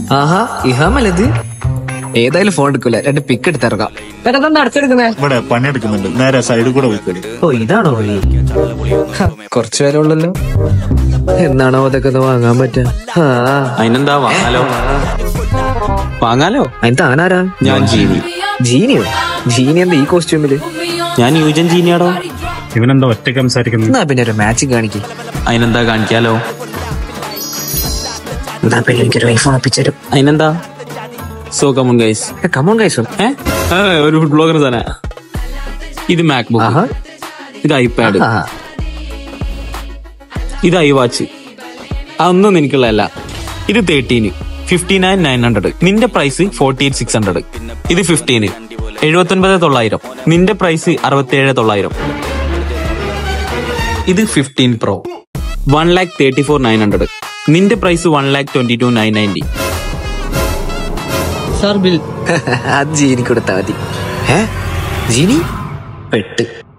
ആഹാ ഇഹാമല്ലത് ഏതായാലും ഫോൺ എടുക്കൂല രണ്ട് പിക്ക് എടുത്തിറങ്ങാം പെട്ടെന്ന് അടച്ചെടുക്കുന്നേ ഇവിടെ പണിയെടുക്കുന്നുണ്ട് നേരെ സൈഡിൽ കൂടെ പോയിക്കോളി ഓ ഇതാണോ വഴി ഹ, കുറച്ച് പേരെ ഉള്ളല്ലോ എന്നാണോ അതൊക്കെ ഒന്ന് വാങ്ങാൻ പറ്റുക ആ അതിനെന്താ വാങ്ങാലോ വാങ്ങാലോ അതിന് താനാരാ ഞാൻ ജീനി ജീനിയോ ജീനി എന്താ ഈ കോസ്റ്റ്യൂമില് ഞാൻ യൂജൻ ജീനിയാടോ ഇവനെന്താ ഒറ്റയ്ക്ക് സംസാരിക്കുന്നത് എന്നാ പിന്നെ ഒരു മാച്ചിങ് കാണിക്കും അതിനെന്താ കാണിക്കാലോ എന്നാ പിന്നെ എനിക്കൊരു ഐഫോൺ ഒപ്പിച്ചരും അതിനെന്താ സോ കമൺ ഗൈസ് കമോൺ കൈസോ ഏ ആ, ഒരു ഫുഡ് ബ്ലോഗർ തന്നെ ഇത് മാക് ആഹാ ബുക്ക് ഇത് ഐപാഡ് ആ ഇത് ഐ വാച്ച് അതൊന്നും എനിക്കുള്ളതല്ല ഇത് thirteen fifty nine nine hundred നിന്റെ price forty eight six hundred ഇത് ഫിഫ്റ്റീന് എഴുപത്തി ഒൻപത് തൊള്ളായിരം നിന്റെ പ്രൈസ് അറുപത്തിയേഴ് തൊള്ളായിരം ഇത് fifteen pro one lakh thirty four nine hundred നിന്റെ price one lakh twenty two nine ninety അത് ജീനി കൊടുത്താ മതി ഏ ജീനി പെട്ട്